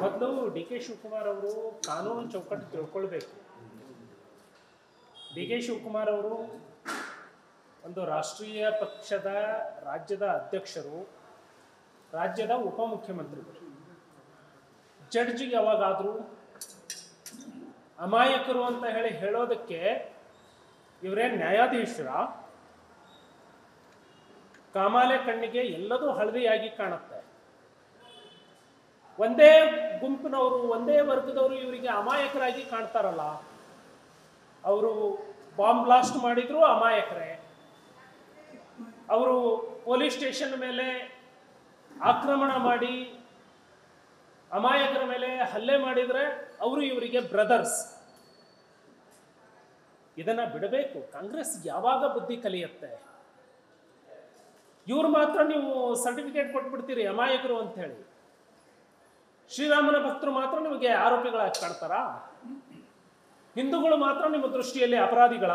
ಮೊದಲು D K Shivakumar ಅವರು ಕಾನೂನು ಚೌಕಟ್ಟು ತಿಳ್ಕೊಳ್ಬೇಕು ಡಿ ಕೆ ಶಿವಕುಮಾರ್ ಅವರು ಒಂದು ರಾಷ್ಟ್ರೀಯ ಪಕ್ಷದ ರಾಜ್ಯದ ಅಧ್ಯಕ್ಷರು ರಾಜ್ಯದ ಉಪಮುಖ್ಯಮಂತ್ರಿಗಳು ಜಡ್ಜ್ ಯಾವಾಗಾದರೂ ಅಮಾಯಕರು ಅಂತ ಹೇಳಿ ಹೇಳೋದಕ್ಕೆ ಇವರೇನು ನ್ಯಾಯಾಧೀಶರ ಕಾಮಾಲೆ ಕಣ್ಣಿಗೆ ಎಲ್ಲದೂ ಹಳದಿಯಾಗಿ ಕಾಣುತ್ತೆ ಒಂದೇ ಗುಂಪಿನವರು ಒಂದೇ ವರ್ಗದವರು ಇವರಿಗೆ ಅಮಾಯಕರಾಗಿ ಕಾಣ್ತಾರಲ್ಲ ಅವರು ಬಾಂಬ್ ಬ್ಲಾಸ್ಟ್ ಮಾಡಿದ್ರು ಅಮಾಯಕರೇ ಅವರು ಪೊಲೀಸ್ ಸ್ಟೇಷನ್ ಮೇಲೆ ಆಕ್ರಮಣ ಮಾಡಿ ಅಮಾಯಕರ ಮೇಲೆ ಹಲ್ಲೆ ಮಾಡಿದ್ರೆ ಅವರು ಇವರಿಗೆ ಬ್ರದರ್ಸ್ ಇದನ್ನ ಬಿಡಬೇಕು ಕಾಂಗ್ರೆಸ್ ಯಾವಾಗ ಬುದ್ಧಿ ಕಲಿಯುತ್ತೆ ಇವ್ರು ಮಾತ್ರ ನೀವು ಸರ್ಟಿಫಿಕೇಟ್ ಕೊಟ್ಬಿಡ್ತೀರಿ ಅಮಾಯಕರು ಅಂತ ಹೇಳಿ ಶ್ರೀರಾಮನ ಭಕ್ತರು ಮಾತ್ರ ನಿಮಗೆ ಆರೋಪಿಗಳಾಗಿ ಕಾಡ್ತಾರಾ ಹಿಂದೂಗಳು ಮಾತ್ರ ನಿಮ್ಮ ದೃಷ್ಟಿಯಲ್ಲಿ ಅಪರಾಧಿಗಳ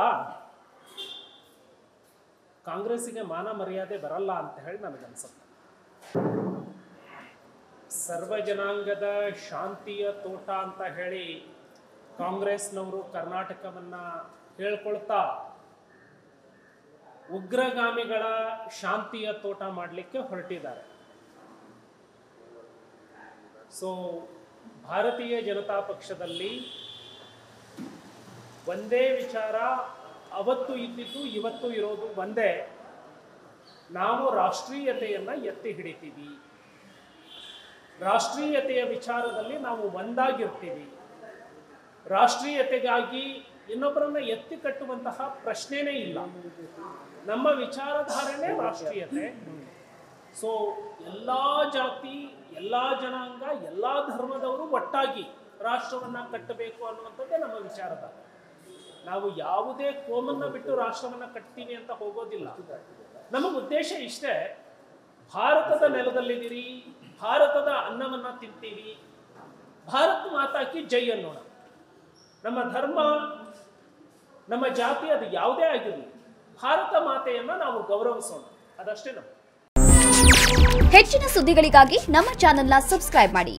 ಕಾಂಗ್ರೆಸ್ಸಿಗೆ ಮಾನ ಮರ್ಯಾದೆ ಬರಲ್ಲ ಅಂತ ಹೇಳಿ ನನಗನ್ಸುತ್ತೆ ಸರ್ವ ಜನಾಂಗದ ಶಾಂತಿಯ ತೋಟ ಅಂತ ಹೇಳಿ ಕಾಂಗ್ರೆಸ್ನವರು ಕರ್ನಾಟಕವನ್ನ ಹೇಳ್ಕೊಳ್ತಾ ಉಗ್ರಗಾಮಿಗಳ ಶಾಂತಿಯ ತೋಟ ಮಾಡಲಿಕ್ಕೆ ಹೊರಟಿದ್ದಾರೆ ಸೊ ಭಾರತೀಯ ಜನತಾ ಪಕ್ಷದಲ್ಲಿ ಒಂದೇ ವಿಚಾರ ಅವತ್ತು ಇದ್ದಿದ್ದು ಇವತ್ತು ಇರೋದು ಒಂದೇ ನಾವು ರಾಷ್ಟ್ರೀಯತೆಯನ್ನು ಎತ್ತಿ ಹಿಡಿತೀವಿ ರಾಷ್ಟ್ರೀಯತೆಯ ವಿಚಾರದಲ್ಲಿ ನಾವು ಒಂದಾಗಿರ್ತೀವಿ ರಾಷ್ಟ್ರೀಯತೆಗಾಗಿ ಇನ್ನೊಬ್ಬರನ್ನ ಎತ್ತಿ ಕಟ್ಟುವಂತಹ ಪ್ರಶ್ನೆನೇ ಇಲ್ಲ ನಮ್ಮ ವಿಚಾರಧಾರೆನೇ ರಾಷ್ಟ್ರೀಯತೆ ಸೊ ಎಲ್ಲ ಜಾತಿ ಎಲ್ಲ ಜನಾಂಗ ಎಲ್ಲ ಧರ್ಮದವರು ಒಟ್ಟಾಗಿ ರಾಷ್ಟ್ರವನ್ನ ಕಟ್ಟಬೇಕು ಅನ್ನುವಂಥದ್ದೇ ನಮ್ಮ ವಿಚಾರಧಾರೆ ನಾವು ಯಾವುದೇ ಕೋಮನ್ನ ಬಿಟ್ಟು ರಾಷ್ಟ್ರವನ್ನ ಕಟ್ತೀವಿ ಅಂತ ಹೋಗೋದಿಲ್ಲ ನಮ್ಮ ಉದ್ದೇಶ ಇಷ್ಟೇ ಭಾರತದ ನೆಲದಲ್ಲಿದ್ದೀರಿ ಭಾರತದ ಅನ್ನವನ್ನ ತಿಂತೀವಿ ಭಾರತ್ ಮಾತಾಕಿ ಜೈ ಅನ್ನೋಣ ನಮ್ಮ ಧರ್ಮ ನಮ್ಮ ಜಾತಿ ಅದು ಯಾವುದೇ ಆಗಿರಲಿ ಭಾರತ ಮಾತೆಯನ್ನ ನಾವು ಗೌರವಿಸೋಣ ಅದಷ್ಟೇ ನಮ್ಮ ಹೆಚ್ಚಿನ ಸುದ್ದಿಗಳಿಗಾಗಿ ನಮ್ಮ ಚಾನೆಲ್ನ ಸಬ್ಸ್ಕ್ರೈಬ್ ಮಾಡಿ